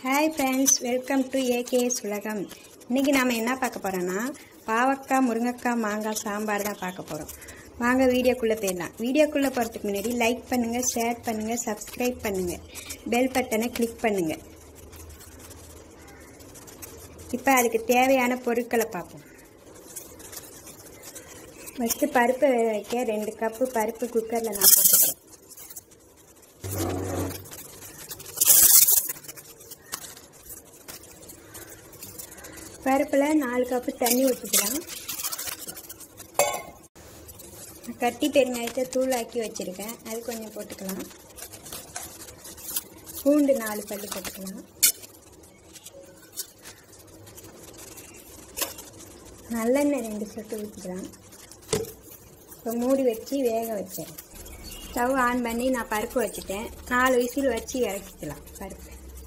hi friends welcome to AKS உலகம் இன்றைக்கி நாம் என்ன பார்க்க போகிறோன்னா பாவக்காய் முருங்கைக்காய் மாங்காய் சாம்பார் தான் பார்க்க போகிறோம் வாங்க வீடியோக்குள்ளே போயிடலாம் வீடியோக்குள்ளே போகிறதுக்கு முன்னாடி லைக் பண்ணுங்கள் ஷேர் பண்ணுங்கள் சப்ஸ்கிரைப் பண்ணுங்கள் பெல் பட்டனை கிளிக் பண்ணுங்கள் இப்போ அதுக்கு தேவையான பொருட்களை பார்ப்போம் ஃபஸ்ட்டு பருப்பு வேக வைக்க ரெண்டு கப்பு பருப்பு குக்கரில் நான் போட்டுக்கிறேன் பருப்பில் நாலு கப்பு தண்ணி ஊற்றிக்கலாம் கட்டி பெருங்காயத்தை தூளாக்கி வச்சுருக்கேன் அது கொஞ்சம் போட்டுக்கலாம் பூண்டு நாலு பல்லு போட்டுக்கலாம் நல்லெண்ணெய் ரெண்டு சொட்டு ஊற்றிக்கலாம் இப்போ மூடி வச்சு வேக வச்சேன் ஸ்டவ் ஆன் பண்ணி நான் பருப்பு வச்சுட்டேன் நாலு விசில் வச்சு இறக்கிக்கலாம் பருப்பு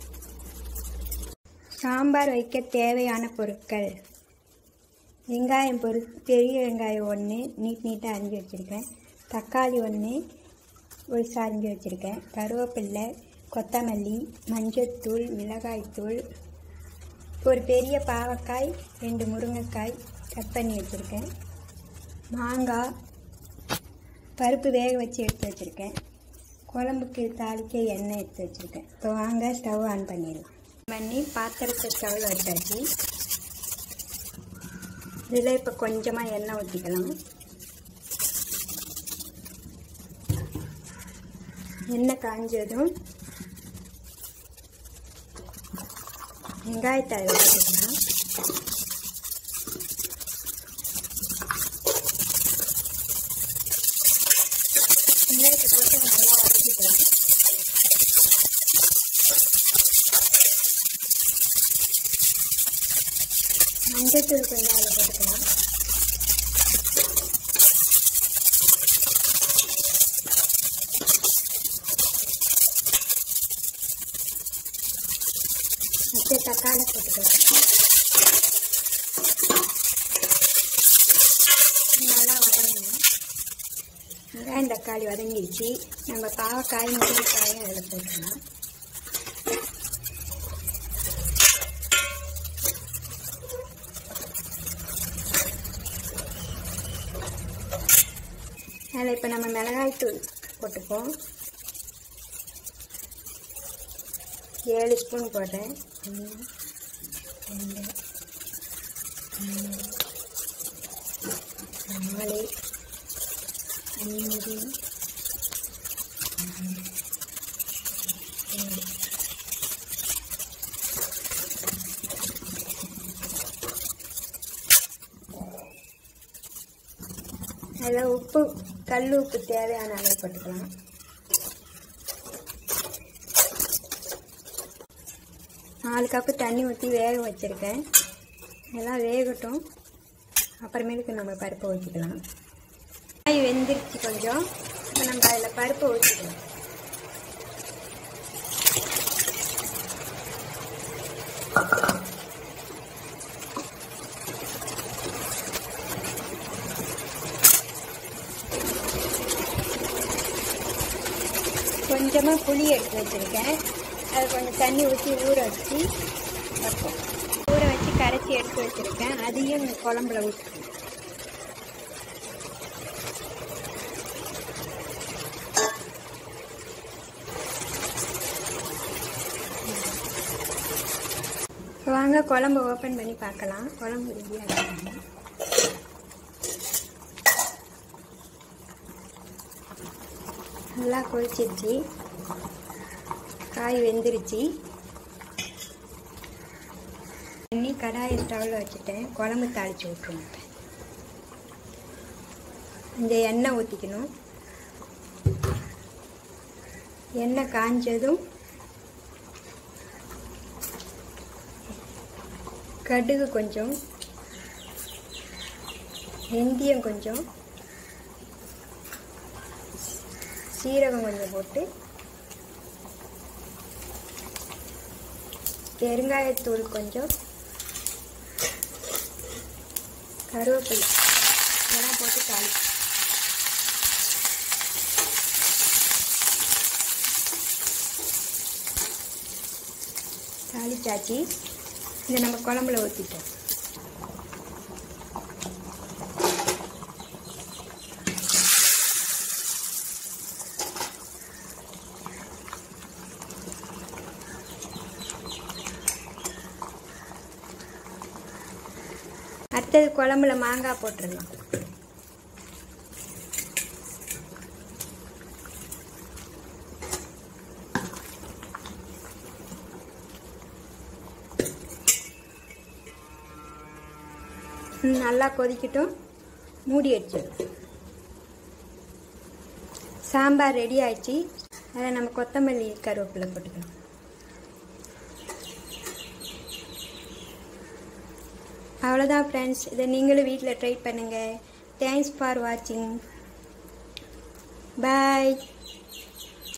சாம்பார் வைக்க தேவையான பொருட்கள் வெங்காயம் பொரு பெரிய வெங்காயம் ஒன்று நீட் நீட்டாக அரிஞ்சு வச்சுருக்கேன் தக்காளி ஒன்று ஒரு அரிஞ்சு வச்சுருக்கேன் கருவேப்பில்லை கொத்தமல்லி மஞ்சத்தூள் மிளகாய்த்தூள் ஒரு பெரிய பாவக்காய் ரெண்டு முருங்கைக்காய் கட் பண்ணி வச்சுருக்கேன் மாங்காய் பருப்பு வேக வச்சு எடுத்து வச்சுருக்கேன் குழம்புக்கு தாளிக்க எண்ணெய் எடுத்து வச்சுருக்கேன் இப்போ வாங்க ஸ்டவ் ஆன் பண்ணிடலாம் பண்ணி பாத்திரத்தை ஸ்டவ்வில் வச்சாச்சு இதில் இப்போ கொஞ்சமாக எண்ணெய் ஊற்றிக்கலாம் எண்ணெய் காஞ்சதும் வெங்காயத்தை அதில் போட்டுக்கலாம் வெங்காயத்தை போட்டு நல்லா வதக்கிக்கலாம் மஞ்சத்தூள் கொஞ்சம் அதில் போட்டுக்கலாம் அடுத்து தக்காளி போட்டுக்கலாம் நல்லா வதங்கணும் வெங்காயம் தக்காளி வதங்கிடுச்சு நம்ம பாவக்காய் முருங்கைக்காயும் அதில் போட்டுக்கலாம் அதில் இப்போ நம்ம மிளகாய் தூள் போட்டுப்போம் ஏழு ஸ்பூன் போட்டேன் ஒன்று ரெண்டு மூணு நாலு அஞ்சு ஆறு, ஏழு அதில் உப்பு கல் உப்பு தேவையான அளவு போட்டுக்கலாம் நாலு கப்பு தண்ணி ஊற்றி வேக வச்சுருக்கேன் எல்லாம் வேகட்டும் அப்புறமேலுக்கு நம்ம பருப்பை ஊற்றிக்கலாம் காய் வெந்துருச்சு கொஞ்சம் இப்போ நம்ம அதில் பருப்பை ஊற்றிக்கலாம் கொஞ்சமாக புளி எடுத்து வச்சுருக்கேன் அது கொஞ்சம் தண்ணி ஊற்றி ஊற வச்சு வைப்போம் ஊற வச்சு கரைச்சி எடுத்து வச்சுருக்கேன் அதையும் இந்த குழம்புல ஊற்றிக்கணும் வாங்க குழம்பு ஓப்பன் பண்ணி பார்க்கலாம் குழம்பு ரெடியாக இருக்காங்க நல்லா கொதிச்சிருச்சு காய் வெந்துருச்சு தண்ணி கடாயை ஸ்டவ்வில் வச்சுட்டேன் குழம்பு தாளித்து விட்ருவோம் இந்த எண்ணெய் ஊற்றிக்கணும் எண்ணெய் காஞ்சதும் கடுகு கொஞ்சம் வெந்தயம் கொஞ்சம் சீரகம் கொஞ்சம் போட்டு பெருங்காயத்தூள் கொஞ்சம் கருவேப்பிலை இதெல்லாம் போட்டு தாளி தாளிச்சாச்சு இதை நம்ம குழம்புல ஊற்றிட்டோம் அடுத்தது குழம்புல மாங்காய் போட்டுடலாம் ம், நல்லா கொதிக்கட்டும் மூடி வச்சிடும் சாம்பார் ரெடி ஆயிடுச்சு அதில் நம்ம கொத்தமல்லி கருவேப்பிலை போட்டுக்கலாம் அவ்வளோதான் ஃப்ரெண்ட்ஸ் இதை நீங்களும் வீட்டில் ட்ரை பண்ணுங்கள் தேங்க்ஸ் ஃபார் வாட்சிங் பாய்